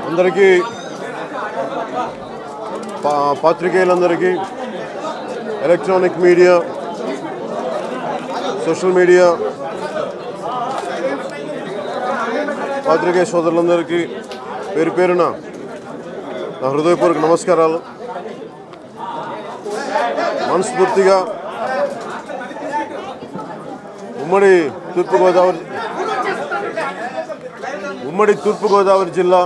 అందరికీ పా- పాత్రికేయులందరికీ ఎలక్ట్రానిక్ మీడియా సోషల్ మీడియా పాత్రికేయ సోదరులందరికీ పేరు పేరున నా హృదయపూర్వక నమస్కారాలు మనస్ఫూర్తిగా ఉమ్మడి తూర్పుగోదావరి ఉమ్మడి తూర్పుగోదావరి జిల్లా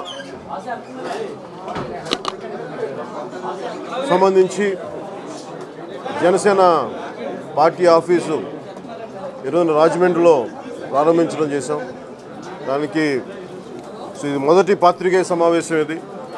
సంబంధించి జనసేన పార్టీ ఆఫీసు ఈరోజు రాజమండ్రిలో ప్రారంభించడం చేశాం దానికి సో ఇది మొదటి పాత్రికేయ సమావేశం ఇది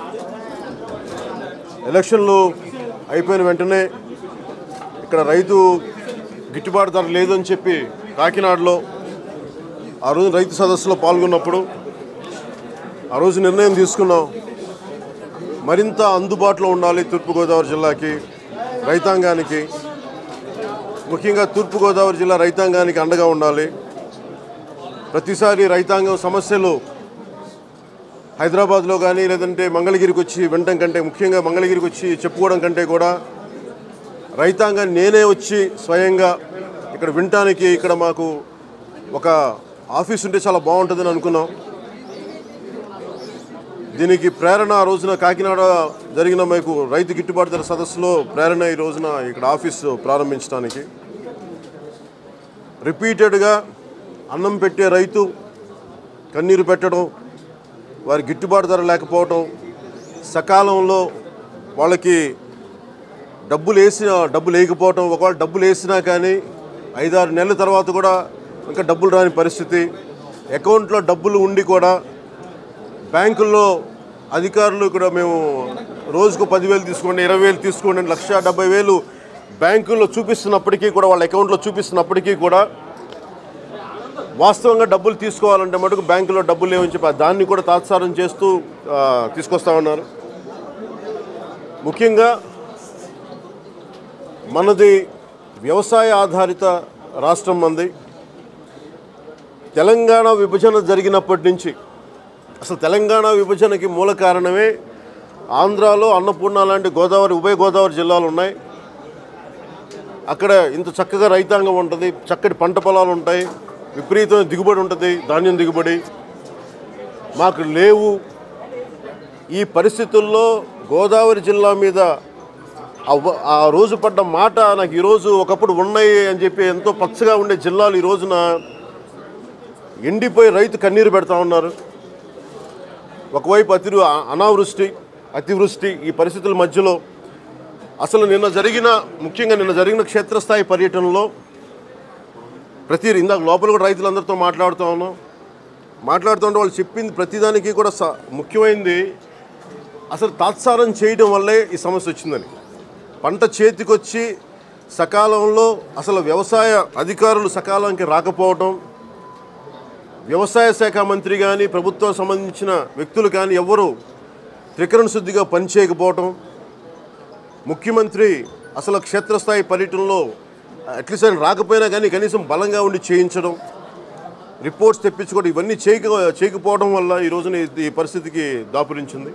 ఎలక్షన్లు అయిపోయిన వెంటనే ఇక్కడ రైతు గిట్టుబాటు ధర లేదని చెప్పి కాకినాడలో ఆ రోజు రైతు సదస్సులో పాల్గొన్నప్పుడు ఆ రోజు నిర్ణయం తీసుకున్నాం మరింత అందుబాటులో ఉండాలి తూర్పుగోదావరి జిల్లాకి రైతాంగానికి ముఖ్యంగా తూర్పుగోదావరి జిల్లా రైతాంగానికి అండగా ఉండాలి ప్రతిసారి రైతాంగం సమస్యలు హైదరాబాద్లో కానీ లేదంటే మంగళగిరికి వచ్చి వినటం కంటే ముఖ్యంగా మంగళగిరికి వచ్చి చెప్పుకోవడం కంటే కూడా రైతాంగాన్ని నేనే వచ్చి స్వయంగా ఇక్కడ వినటానికి ఇక్కడ మాకు ఒక ఆఫీస్ ఉంటే చాలా బాగుంటుందని అనుకున్నాం దీనికి ప్రేరణ ఆ రోజున కాకినాడ జరిగిన మీకు రైతు గిట్టుబాటు ధర సదస్సులో ప్రేరణ ఈ రోజున ఇక్కడ ఆఫీసు ప్రారంభించడానికి రిపీటెడ్గా అన్నం పెట్టే రైతు కన్నీరు పెట్టడం వారి గిట్టుబాటు ధర లేకపోవటం సకాలంలో వాళ్ళకి డబ్బులు వేసిన డబ్బులు వేయకపోవటం ఒకవేళ డబ్బులు వేసినా కానీ ఐదారు నెలల తర్వాత కూడా ఇంకా డబ్బులు రాని పరిస్థితి అకౌంట్లో డబ్బులు ఉండి కూడా బ్యాంకుల్లో అధికారులు ఇక్కడ మేము రోజుకు పదివేలు తీసుకోండి ఇరవై వేలు తీసుకోండి అని లక్ష డెబ్బై వేలు బ్యాంకుల్లో చూపిస్తున్నప్పటికీ కూడా వాళ్ళ అకౌంట్లో చూపిస్తున్నప్పటికీ కూడా వాస్తవంగా డబ్బులు తీసుకోవాలంటే మటుకు బ్యాంకులో డబ్బులు లేవని చెప్పి దాన్ని కూడా తాత్సారం చేస్తూ ఆ, తీసుకొస్తా ఉన్నారు ముఖ్యంగా మనది వ్యవసాయ ఆధారిత రాష్ట్రం మంది తెలంగాణ విభజన జరిగినప్పటి నుంచి అసలు తెలంగాణ విభజనకి మూల కారణమే ఆంధ్రాలో అన్నపూర్ణ లాంటి గోదావరి ఉభయ గోదావరి జిల్లాలు ఉన్నాయి అక్కడ ఇంత చక్కగా రైతాంగం ఉంటుంది చక్కటి పంట పొలాలు ఉంటాయి విపరీతమైన దిగుబడి ఉంటుంది ధాన్యం దిగుబడి మాకు లేవు ఈ పరిస్థితుల్లో గోదావరి జిల్లా మీద ఆ వ- ఆ రోజు పడ్డ మాట నాకు ఈరోజు ఒకప్పుడు ఉన్నాయి అని చెప్పి ఎంతో పచ్చగా ఉండే జిల్లాలు ఈ రోజున ఎండిపోయి రైతు కన్నీరు పెడతా ఉన్నారు ఒకవైపు అతి అనావృష్టి అతివృష్టి ఈ పరిస్థితుల మధ్యలో అసలు నిన్న జరిగిన ముఖ్యంగా నిన్న జరిగిన క్షేత్రస్థాయి పర్యటనలో ప్రతి ఇందాక లోపల కూడా రైతులందరితో మాట్లాడుతూ ఉన్నాం మాట్లాడుతుంటే వాళ్ళు చెప్పింది ప్రతిదానికి కూడా స- ముఖ్యమైనది అసలు తాత్సారం చేయడం వల్లే ఈ సమస్య వచ్చిందని పంట చేతికొచ్చి సకాలంలో అసలు వ్యవసాయ అధికారులు సకాలానికి రాకపోవడం వ్యవసాయ శాఖ మంత్రి కానీ ప్రభుత్వం సంబంధించిన వ్యక్తులు కానీ ఎవ్వరూ త్రికరణ శుద్ధిగా పనిచేయకపోవటం ముఖ్యమంత్రి అసలు క్షేత్రస్థాయి పర్యటనలో అట్లీస్ట్ ఆయన రాకపోయినా కానీ కనీసం బలంగా ఉండి చేయించడం రిపోర్ట్స్ తెప్పించుకోవడం ఇవన్నీ చేయక చేయకపోవడం వల్ల ఈ రోజున ఈ- ఈ పరిస్థితికి దాపురించింది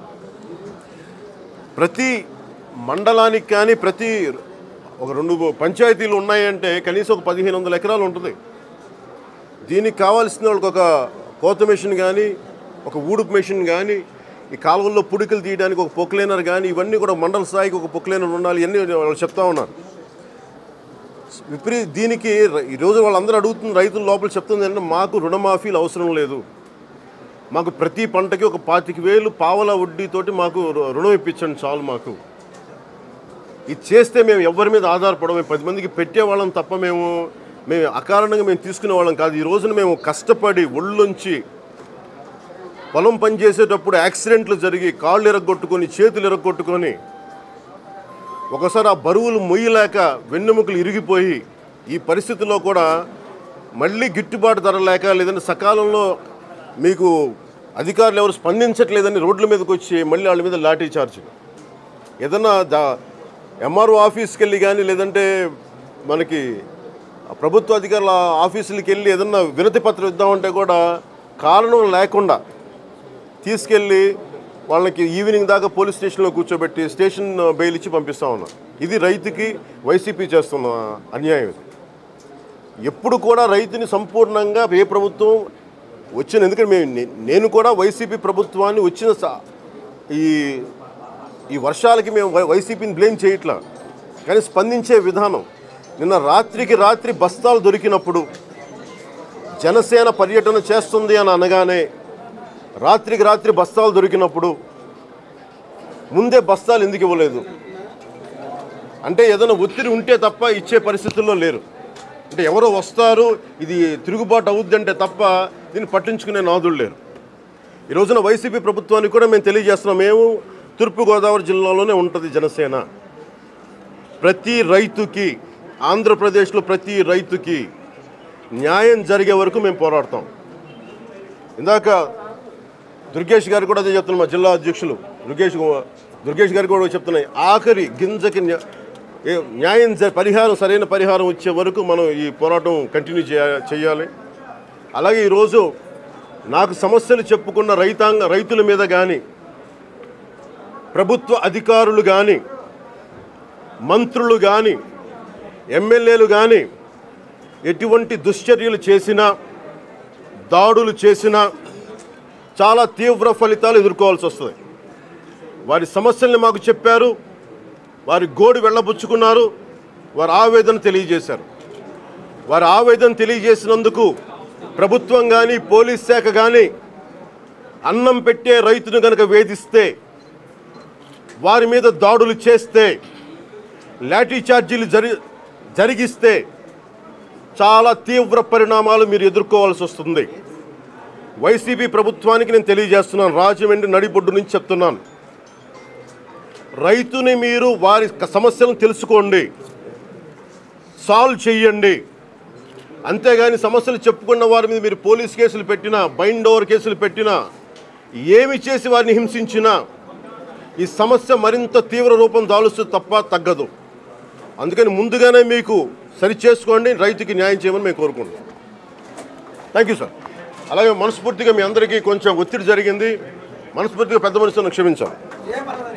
ప్రతి మండలానికి కానీ ప్రతి ఒక రెండు పంచాయతీలు ఉన్నాయంటే కనీసం ఒక పదిహేను వందల ఎకరాలు ఉంటుంది దీనికి కావాల్సిన వాళ్ళకి ఒక కోత మెషిన్ కానీ ఒక ఊడుపు మెషిన్ కానీ ఈ కాలువల్లో పుడికలు తీయడానికి ఒక పొక్లైనర్ కానీ ఇవన్నీ కూడా మండల స్థాయికి ఒక పొక్లైనర్ ఉండాలి ఇవన్నీ వాళ్ళు చెప్తా ఉన్నారు విపరీ దీనికి ర- ఈరోజు వాళ్ళందరూ అడుగుతున్న రైతుల లోపల చెప్తుంది ఏంటంటే మాకు రుణమాఫీలు అవసరం లేదు మాకు ప్రతి పంటకి ఒక పాతిక వేలు పావల వడ్డీతోటి మాకు రు- రుణం ఇప్పించండి చాలు మాకు ఇది చేస్తే మేము ఎవరి మీద ఆధారపడం మేము పది మందికి పెట్టేవాళ్ళం తప్ప మేము మేము అకారణంగా మేము తీసుకునే వాళ్ళం కాదు ఈ రోజున మేము కష్టపడి ఒళ్ళొంచి పొలం పని చేసేటప్పుడు యాక్సిడెంట్లు జరిగి కాళ్ళు ఎరగొట్టుకొని చేతులు ఎరగొట్టుకొని ఒకసారి ఆ బరువులు మొయ్యలేక వెన్నెముకలు ఇరిగిపోయి ఈ పరిస్థితిలో కూడా మళ్ళీ గిట్టుబాటు ధర లేక లేదంటే సకాలంలో మీకు అధికారులు ఎవరు స్పందించట్లేదని రోడ్ల మీదకి వచ్చి మళ్ళీ వాళ్ళ మీద లాఠీ చార్జ్ ఏదన్నా దా ఎంఆర్ఓ ఆఫీస్కి వెళ్ళి కానీ లేదంటే మనకి ఆ ప్రభుత్వ అధికారుల ఆఫీసులకి వెళ్ళి ఏదన్నా వినతి పత్రం ఇద్దామంటే కూడా కారణం లేకుండా తీసుకెళ్ళి వాళ్ళకి ఈవినింగ్ దాకా పోలీస్ స్టేషన్లో కూర్చోబెట్టి స్టేషన్ బెయిల్ ఇచ్చి పంపిస్తా ఉన్నారు ఇది రైతుకి వైసీపీ చేస్తున్న అన్యాయం ఇది ఎప్పుడు కూడా రైతుని సంపూర్ణంగా ఏ ప్రభుత్వం వచ్చిన ఎందుకంటే మేము నే- నేను కూడా వైసీపీ ప్రభుత్వాన్ని వచ్చిన స- ఈ ఈ వర్షాలకి మేము వై- వైసీపీని బ్లేమ్ చేయట్లా కానీ స్పందించే విధానం నిన్న రాత్రికి రాత్రి బస్తాలు దొరికినప్పుడు జనసేన పర్యటన చేస్తుంది అని అనగానే రాత్రికి రాత్రి బస్తాలు దొరికినప్పుడు ముందే బస్తాలు ఎందుకు ఇవ్వలేదు అంటే ఏదైనా ఒత్తిడి ఉంటే తప్ప ఇచ్చే పరిస్థితుల్లో లేరు అంటే ఎవరో వస్తారు ఇది తిరుగుబాటు అవుద్దంటే తప్ప దీన్ని పట్టించుకునే నాదులు లేరు ఈ రోజున వైసీపీ ప్రభుత్వానికి కూడా మేము తెలియజేస్తున్నాం మేము తూర్పుగోదావరి జిల్లాలోనే ఉంటుంది జనసేన ప్రతి రైతుకి ఆంధ్రప్రదేశ్లో ప్రతి రైతుకి న్యాయం జరిగే వరకు మేము పోరాడతాం ఇందాక దుర్గేష్ గారు కూడా అదే చెప్తున్నారు మా జిల్లా అధ్యక్షులు దుర్గేష్ గు- దుర్గేష్ గారు కూడా చెప్తున్నాయి ఆఖరి గింజకి న్యా- ఏ- న్యాయం జ- పరిహారం సరైన పరిహారం వచ్చే వరకు మనం ఈ పోరాటం కంటిన్యూ చేయ చేయాలి అలాగే ఈరోజు నాకు సమస్యలు చెప్పుకున్న రైతాంగ రైతుల మీద కానీ ప్రభుత్వ అధికారులు కానీ మంత్రులు కానీ ఎమ్మెల్యేలు కానీ ఎటువంటి దుశ్చర్యలు చేసినా దాడులు చేసినా చాలా తీవ్ర ఫలితాలు ఎదుర్కోవాల్సి వస్తుంది వారి సమస్యల్ని మాకు చెప్పారు వారి గోడు వెళ్ళబుచ్చుకున్నారు వారి ఆవేదన తెలియజేశారు వారి ఆవేదన తెలియజేసినందుకు ప్రభుత్వం కానీ పోలీస్ శాఖ కానీ అన్నం పెట్టే రైతును కనుక వేధిస్తే వారి మీద దాడులు చేస్తే లాఠీ ఛార్జీలు జరి జరిగిస్తే చాలా తీవ్ర పరిణామాలు మీరు ఎదుర్కోవాల్సి వస్తుంది వైసీపీ ప్రభుత్వానికి నేను తెలియజేస్తున్నాను రాజమండ్రి నడిబొడ్డు నుంచి చెప్తున్నాను రైతుని మీరు వారి క- సమస్యలను తెలుసుకోండి సాల్వ్ చెయ్యండి అంతేగాని సమస్యలు చెప్పుకున్న వారి మీద మీరు పోలీస్ కేసులు పెట్టినా బైండ్ ఓవర్ కేసులు పెట్టినా ఏమి చేసి వారిని హింసించినా ఈ సమస్య మరింత తీవ్ర రూపం దాలుస్తుంది తప్ప తగ్గదు అందుకని ముందుగానే మీకు సరి చేసుకోండి రైతుకి న్యాయం చేయమని మేము కోరుకుంటున్నాం థ్యాంక్ యూ సార్ అలాగే మనస్ఫూర్తిగా మీ అందరికీ కొంచెం ఒత్తిడి జరిగింది మనస్ఫూర్తిగా పెద్ద మనుషులను క్షమించాలి